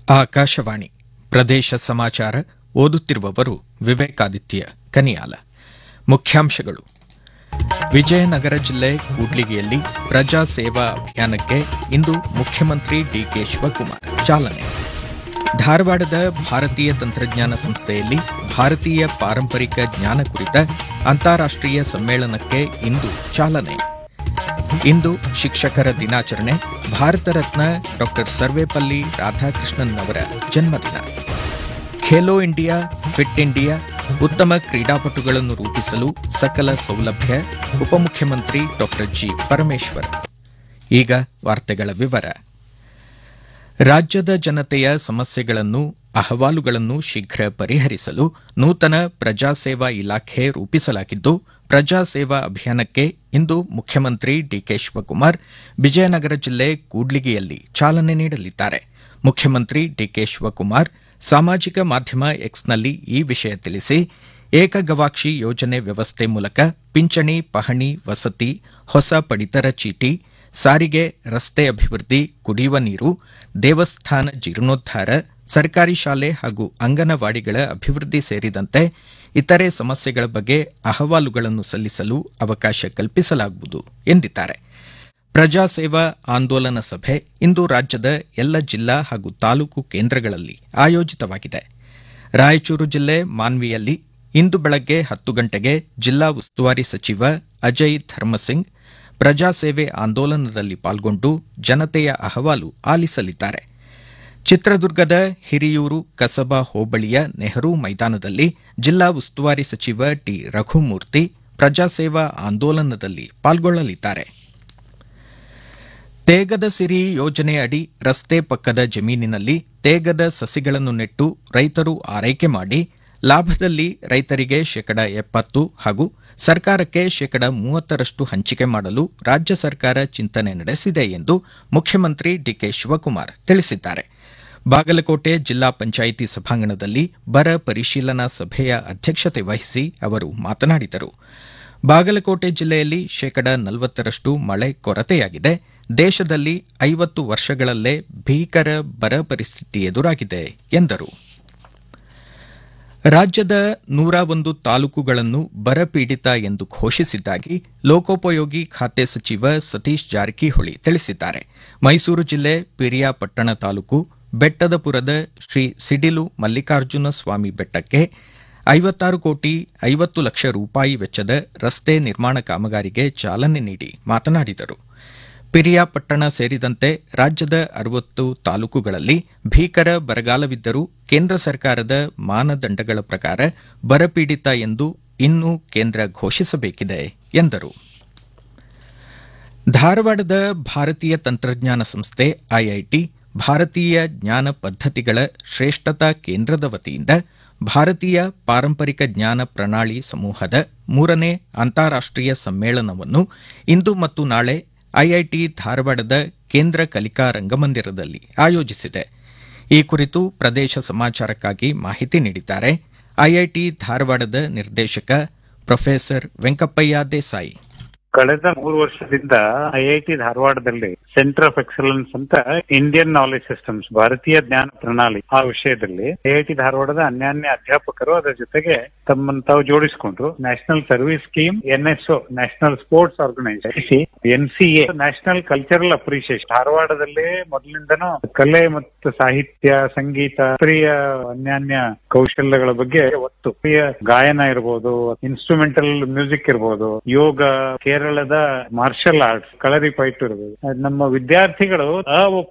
ಆಕಾಶವಾಣಿ ಪ್ರದೇಶ ಸಮಾಚಾರ ಓದುತ್ತಿರುವವರು ವಿವೇಕಾದಿತ್ಯ ಕನಿಯಾಲ ಮುಖ್ಯಾಂಶಗಳು ವಿಜಯನಗರ ಜಿಲ್ಲೆ ಕೂಡ್ಲಿಗಿಯಲ್ಲಿ ಪ್ರಜಾ ಸೇವಾ ಅಭಿಯಾನಕ್ಕೆ ಇಂದು ಮುಖ್ಯಮಂತ್ರಿ ಡಿಕೆ ಶಿವಕುಮಾರ್ ಚಾಲನೆ ಧಾರವಾಡದ ಭಾರತೀಯ ತಂತ್ರಜ್ಞಾನ ಸಂಸ್ಥೆಯಲ್ಲಿ ಭಾರತೀಯ ಪಾರಂಪರಿಕ ಜ್ಞಾನ ಕುರಿತ ಅಂತಾರಾಷ್ಟೀಯ ಸಮ್ಮೇಳನಕ್ಕೆ ಇಂದು ಚಾಲನೆ ಇಂದು ಶಿಕ್ಷಕರ ದಿನಾಚರಣೆ ಭಾರತ ರತ್ನ ಡಾ ಸರ್ವೇಪಲ್ಲಿ ರಾಧಾಕೃಷ್ಣನ್ ಅವರ ಜನ್ಮದಿನ ಖೇಲೋ ಇಂಡಿಯಾ ಫಿಟ್ ಇಂಡಿಯಾ ಉತ್ತಮ ಕ್ರೀಡಾಪಟುಗಳನ್ನು ರೂಪಿಸಲು ಸಕಲ ಸೌಲಭ್ಯ ಉಪಮುಖ್ಯಮಂತ್ರಿ ಡಾ ಜಿ ಪರಮೇಶ್ವರ್ ಈಗ ವಾರ್ತೆಗಳ ವಿವರ ರಾಜ್ಯದ ಜನತೆಯ ಸಮಸ್ಯೆಗಳನ್ನು ಅಹವಾಲುಗಳನ್ನು ಶೀಘ್ರ ಪರಿಹರಿಸಲು ನೂತನ ಪ್ರಜಾಸೇವಾ ಇಲಾಖೆ ರೂಪಿಸಲಾಗಿದ್ದು ಪ್ರಜಾಸೇವಾ ಅಭಿಯಾನಕ್ಕೆ ಇಂದು ಮುಖ್ಯಮಂತ್ರಿ ಡಿಕೆ ಶಿವಕುಮಾರ್ ವಿಜಯನಗರ ಜಿಲ್ಲೆ ಕೂಡ್ಲಿಗಿಯಲ್ಲಿ ಚಾಲನೆ ನೀಡಲಿದ್ದಾರೆ ಮುಖ್ಯಮಂತ್ರಿ ಡಿಕೆ ಶಿವಕುಮಾರ್ ಸಾಮಾಜಿಕ ಮಾಧ್ಯಮ ಎಕ್ಸ್ನಲ್ಲಿ ಈ ವಿಷಯ ತಿಳಿಸಿ ಏಕಗವಾಕ್ಷಿ ಯೋಜನೆ ವ್ಯವಸ್ಥೆ ಮೂಲಕ ಪಿಂಚಣಿ ಪಹಣಿ ವಸತಿ ಹೊಸ ಪಡಿತರ ಚೀಟಿ ಸಾರಿಗೆ ರಸ್ತೆ ಅಭಿವೃದ್ಧಿ ಕುಡಿಯುವ ನೀರು ದೇವಸ್ಥಾನ ಜೀರ್ಣೋದ್ಧಾರ ಸರ್ಕಾರಿ ಶಾಲೆ ಹಾಗೂ ಅಂಗನವಾಡಿಗಳ ಅಭಿವೃದ್ಧಿ ಸೇರಿದಂತೆ ಇತರೆ ಸಮಸ್ಯೆಗಳ ಬಗ್ಗೆ ಅಹವಾಲುಗಳನ್ನು ಸಲ್ಲಿಸಲು ಅವಕಾಶ ಕಲ್ಪಿಸಲಾಗುವುದು ಎಂದಿದ್ದಾರೆ ಪ್ರಜಾಸೇವಾ ಆಂದೋಲನ ಸಭೆ ಇಂದು ರಾಜ್ಯದ ಎಲ್ಲ ಜಿಲ್ಲಾ ಹಾಗೂ ತಾಲೂಕು ಕೇಂದ್ರಗಳಲ್ಲಿ ಆಯೋಜಿತವಾಗಿದೆ ರಾಯಚೂರು ಜಿಲ್ಲೆ ಮಾನ್ವಿಯಲ್ಲಿ ಇಂದು ಬೆಳಗ್ಗೆ ಹತ್ತು ಗಂಟೆಗೆ ಜಿಲ್ಲಾ ಉಸ್ತುವಾರಿ ಸಚಿವ ಅಜಯ್ ಧರ್ಮಸಿಂಗ್ ಪ್ರಜಾಸೇವೆ ಆಂದೋಲನದಲ್ಲಿ ಪಾಲ್ಗೊಂಡು ಜನತೆಯ ಅಹವಾಲು ಆಲಿಸಲಿದ್ದಾರೆ ಚಿತ್ರದುರ್ಗದ ಹಿರಿಯೂರು ಕಸಬಾ ಹೋಬಳಿಯ ನೆಹರು ಮೈದಾನದಲ್ಲಿ ಜಿಲ್ಲಾ ಉಸ್ತುವಾರಿ ಸಚಿವ ಟಿ ರಘುಮೂರ್ತಿ ಪ್ರಜಾಸೇವಾ ಆಂದೋಲನದಲ್ಲಿ ಪಾಲ್ಗೊಳ್ಳಲಿದ್ದಾರೆ ತೇಗದ ಸಿರಿ ಯೋಜನೆ ಅಡಿ ರಸ್ತೆ ಪಕ್ಕದ ಜಮೀನಿನಲ್ಲಿ ತೇಗದ ಸಸಿಗಳನ್ನು ನೆಟ್ಟು ರೈತರು ಆರೈಕೆ ಮಾಡಿ ಲಾಭದಲ್ಲಿ ರೈತರಿಗೆ ಶೇಕಡ ಎಪ್ಪತ್ತು ಹಾಗೂ ಸರ್ಕಾರಕ್ಕೆ ಶೇಕಡ ಮೂವತ್ತರಷ್ಟು ಹಂಚಿಕೆ ಮಾಡಲು ರಾಜ್ಯ ಸರ್ಕಾರ ಚಿಂತನೆ ನಡೆಸಿದೆ ಎಂದು ಮುಖ್ಯಮಂತ್ರಿ ಡಿಕೆ ಶಿವಕುಮಾರ್ ತಿಳಿಸಿದ್ದಾರೆ ಬಾಗಲಕೋಟೆ ಜಿಲ್ಲಾ ಪಂಚಾಯಿತಿ ಸಭಾಂಗಣದಲ್ಲಿ ಬರ ಪರಿಶೀಲನಾ ಸಭೆಯ ಅಧ್ಯಕ್ಷತೆ ವಹಿಸಿ ಅವರು ಮಾತನಾಡಿದರು ಬಾಗಲಕೋಟೆ ಜಿಲ್ಲೆಯಲ್ಲಿ ಶೇಕಡ ನಲವತ್ತರಷ್ಟು ಮಳೆ ಕೊರತೆಯಾಗಿದೆ ದೇಶದಲ್ಲಿ ಐವತ್ತು ವರ್ಷಗಳಲ್ಲೇ ಭೀಕರ ಬರ ಪರಿಸ್ಥಿತಿ ಎದುರಾಗಿದೆ ಎಂದರು ರಾಜ್ಯದ ನೂರ ಒಂದು ತಾಲೂಕುಗಳನ್ನು ಬರಪೀಡಿತ ಎಂದು ಘೋಷಿಸಿದ್ದಾಗಿ ಲೋಕೋಪಯೋಗಿ ಖಾತೆ ಸಚಿವ ಸತೀಶ್ ಜಾರಕಿಹೊಳಿ ತಿಳಿಸಿದ್ದಾರೆ ಮೈಸೂರು ಜಿಲ್ಲೆ ಪಿರಿಯಾಪಟ್ಟಣ ತಾಲೂಕು ಬೆಟ್ಟದಪುರದ ಶ್ರೀ ಸಿಡಿಲು ಮಲ್ಲಿಕಾರ್ಜುನ ಸ್ವಾಮಿ ಬೆಟ್ಟಕ್ಕೆ ಐವತ್ತಾರು ಕೋಟಿ ಐವತ್ತು ಲಕ್ಷ ರೂಪಾಯಿ ವೆಚ್ಚದ ರಸ್ತೆ ನಿರ್ಮಾಣ ಕಾಮಗಾರಿಗೆ ಚಾಲನೆ ನೀಡಿ ಮಾತನಾಡಿದರು ಪಿರಿಯಾಪಟ್ಟಣ ಸೇರಿದಂತೆ ರಾಜ್ಯದ ಅರವತ್ತು ತಾಲೂಕುಗಳಲ್ಲಿ ಭೀಕರ ಬರಗಾಲವಿದ್ದರೂ ಕೇಂದ್ರ ಸರ್ಕಾರದ ಮಾನದಂಡಗಳ ಪ್ರಕಾರ ಬರಪೀಡಿತ ಎಂದು ಇನ್ನೂ ಕೇಂದ್ರ ಘೋಷಿಸಬೇಕಿದೆ ಎಂದರು ಧಾರವಾಡದ ಭಾರತೀಯ ತಂತ್ರಜ್ಞಾನ ಸಂಸ್ಥೆ ಐಐಟಿ ಭಾರತೀಯ ಜ್ಞಾನ ಪದ್ದತಿಗಳ ಶ್ರೇಷ್ಠತಾ ಕೇಂದ್ರದ ವತಿಯಿಂದ ಭಾರತೀಯ ಪಾರಂಪರಿಕ ಜ್ಞಾನ ಪ್ರಣಾಳಿ ಸಮೂಹದ ಮೂರನೇ ಅಂತಾರಾಷ್ಟೀಯ ಸಮ್ಮೇಳನವನ್ನು ಇಂದು ಮತ್ತು ನಾಳೆ ಐಐಟಿ ಧಾರವಾಡದ ಕೇಂದ್ರ ಕಲಿಕಾ ರಂಗಮಂದಿರದಲ್ಲಿ ಆಯೋಜಿಸಿದೆ ಈ ಕುರಿತು ಪ್ರದೇಶ ಸಮಾಚಾರಕ್ಕಾಗಿ ಮಾಹಿತಿ ನೀಡಿದ್ದಾರೆ ಐಐಟಿ ಧಾರವಾಡದ ನಿರ್ದೇಶಕ ಪ್ರೊಫೆಸರ್ ವೆಂಕಪ್ಪಯ್ಯ ದೇಸಾಯಿ ಕಳೆದ ಮೂರು ವರ್ಷದಿಂದ ಐಐಟಿ ಧಾರವಾಡದಲ್ಲಿ ಸೆಂಟರ್ ಆಫ್ ಎಕ್ಸಲೆನ್ಸ್ ಅಂತ ಇಂಡಿಯನ್ ನಾಲೆಜ್ ಸಿಸ್ಟಮ್ಸ್ ಭಾರತೀಯ ಜ್ಞಾನ ಪ್ರಣಾಳಿ ಆ ವಿಷಯದಲ್ಲಿ ಐಐಟಿ ಧಾರವಾಡದ ಅನ್ಯಾನ್ಯ ಅಧ್ಯಾಪಕರು ಅದರ ಜೊತೆಗೆ ತಮ್ಮನ್ನು ತಾವು ಜೋಡಿಸಿಕೊಂಡ್ರು national service scheme NSO national sports organisation NCA national cultural appreciation ಧಾರವಾಡದಲ್ಲಿ ಮೊದಲಿಂದನೂ ಕಲೆ ಮತ್ತು ಸಾಹಿತ್ಯ ಸಂಗೀತ ಪ್ರಿಯ ಅನ್ಯಾನ್ಯ ಕೌಶಲ್ಯಗಳ ಬಗ್ಗೆ ಒತ್ತು ಪ್ರಿಯ ಗಾಯನ ಇರಬಹುದು ಇನ್ಸ್ಟ್ರೂಮೆಂಟಲ್ ಮ್ಯೂಸಿಕ್ ಇರಬಹುದು ಯೋಗ ಕೇರಳದ ಮಾರ್ಷಲ್ ಆರ್ಟ್ಸ್ ಕಳರಿ ಪೈಟ್ ಇರಬಹುದು ನಮ್ಮ ವಿದ್ಯಾರ್ಥಿಗಳು